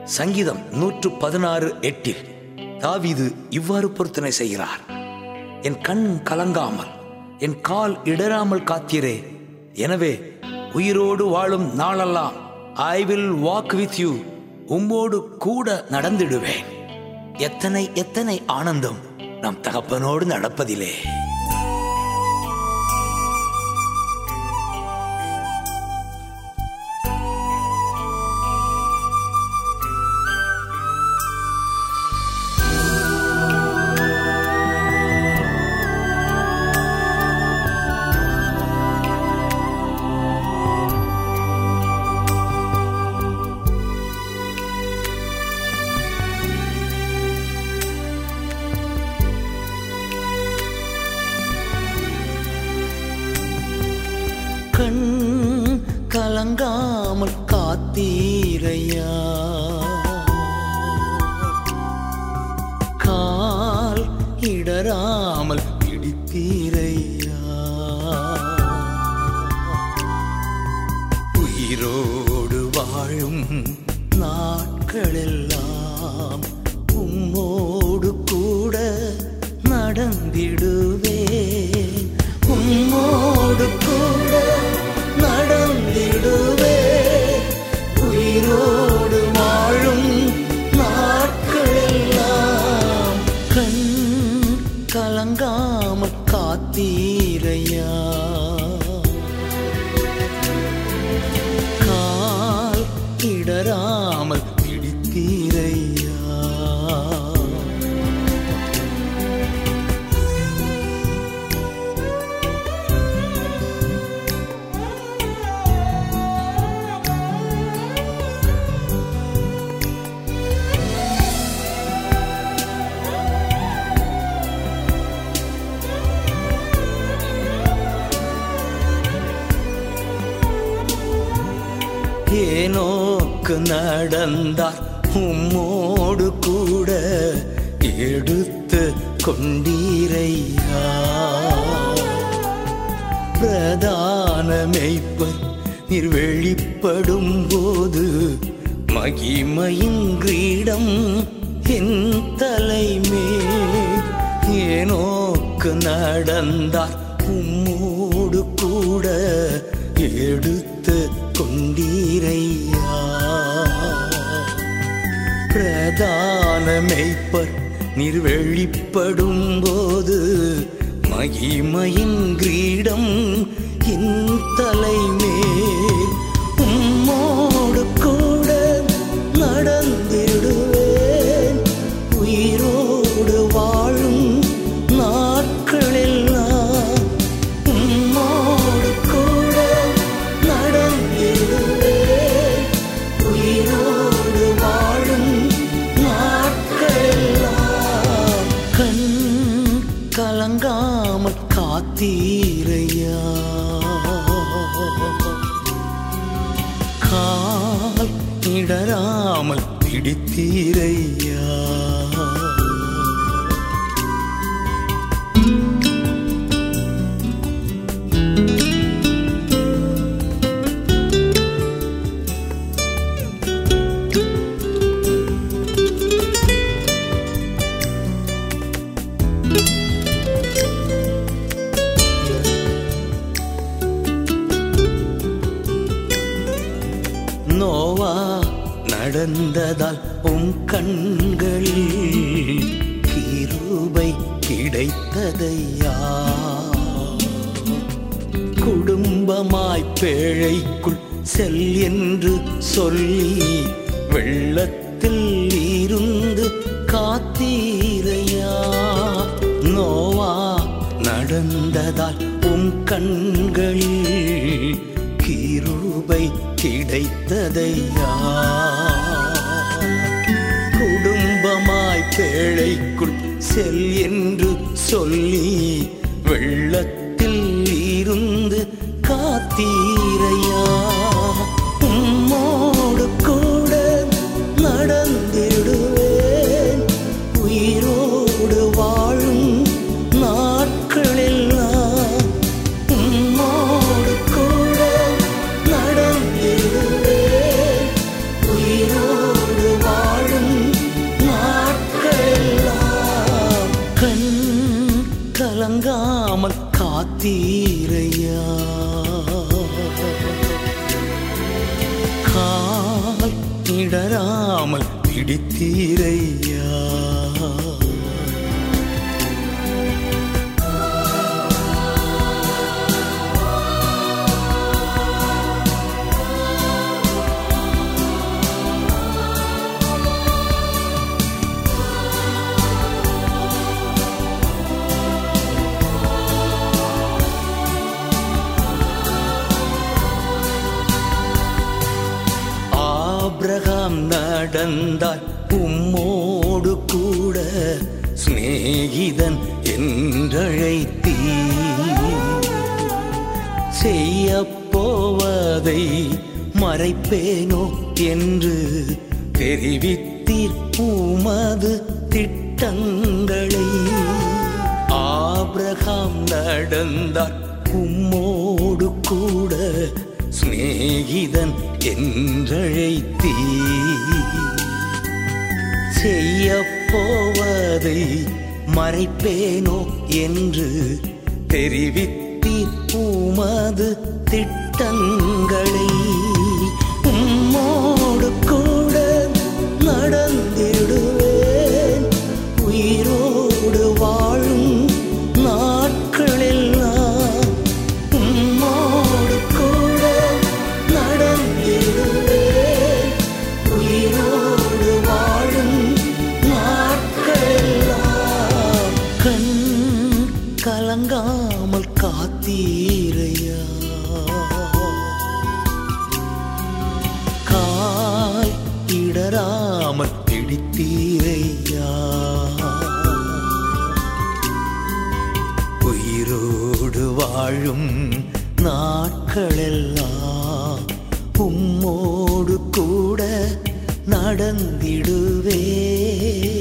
சங்கீதம் நூற்று பதினாறு எட்டில் தாவீது இவ்வாறு பொருத்தனை செய்கிறார் என் கண் கலங்காமல் என் கால் இடராமல் காத்தீரே எனவே உயிரோடு வாழும் நாளெல்லாம் I will walk with you உம்மோடு கூட நடந்திடுவேன் எத்தனை எத்தனை ஆனந்தம் நம் தகப்பனோடு நடப்பதிலே கண் கலங்காமல் காத்தீரையா கால் இடராமல் பிடித்தீரையா உயிரோடு வாழும் நாட்களெல்லாம் உம்மோடு கூட நடந்திடுவேன் உம்மோடு கூட நடந்திடுவேன் உயிரோடு வாழும் நாட்களெல்லாம் கண் கலங்காமல் காத்தீரையா கால் இடராமல் பிடித்தீரையா ஏனோக்கு நடந்தார் உம்மோடு கூட எடுத்து கொண்டீரையா பிரதான மெய்ப்பர் நீர் வெளிப்படும் போது மகிமையின் கிரீடம் என் தலைமே ஏனோக்கு நடந்தார் உம்மோடு கூட எடுத்து கொண்டீரையா பிரதான மெய்ப்பர் நீர் வெளிப்படும் போது மகிமையின் கிரீடம் என் தலைமேல் உம்மோடு கூட நடந்திடுவேன் உயிரோடு வாழும் நாட்களெல்லாம் உம்மோடு கூட நடந்திடுவேன் உயிரோடு வாழும் நாட்களெல்லாம் கண் கலங்காமல் காத்தீரையா கால் இடராமல் பிடித்தீரையா நோவா நடந்ததால் உம் கண்களில் கிருபை கிடைத்ததையா குடும்பமாய் பேழைக்குள் செல் என்று சொல்லி வெள்ளத்தில் இருந்து காத்தீரையா நோவா நடந்ததால் உம் கண்களில் கிருபை கிடைத்ததையா குடும்பமாய் பேழைக்குள் செல் என்று சொல்லி வெள்ளத்தில் இருந்து காத்தீரையா உம்மோடு கூட நடந்திடுவேன் உயிரோடு வாழும் நாட்களெல்லாம் உம்மோடு கூட நடந்திடுவேன் உயிரோடு வா காத்தீரையா கால் இடராமல் பிடித்தீரையா ஆபிரகாம் நடந்தால் உம்மோடு கூட சிநேகிதன் என்றழைத்தீ செய்ய போவதை மறைப்பேனோ என்று தெரிவித்தீர் உமது திட்டங்களை ஆபிரகாம் நடந்தார் உம்மோடு கூட சிநேகிதன் என்றழைத்தீ செய்ய போவதை மறைப்பேனோ என்று தெரிவித்தீர் உமது திட்டங்களை உம்மோடு கூட நடந்திடுவேன் உயிரோடு வாழும் நாட்களெல்லாம் உம்மோடு கூட நடந்திடுவேன் உயிரோடு வாழும் நாட்களெல்லாம் கண் கலங்காமல் காத்தீரையா கால் இடராமல் பிடித்தீரையா உயிரோடு வாழும் நாட்களெல்லாம் உம்மோடு கூட நடந்திடுவே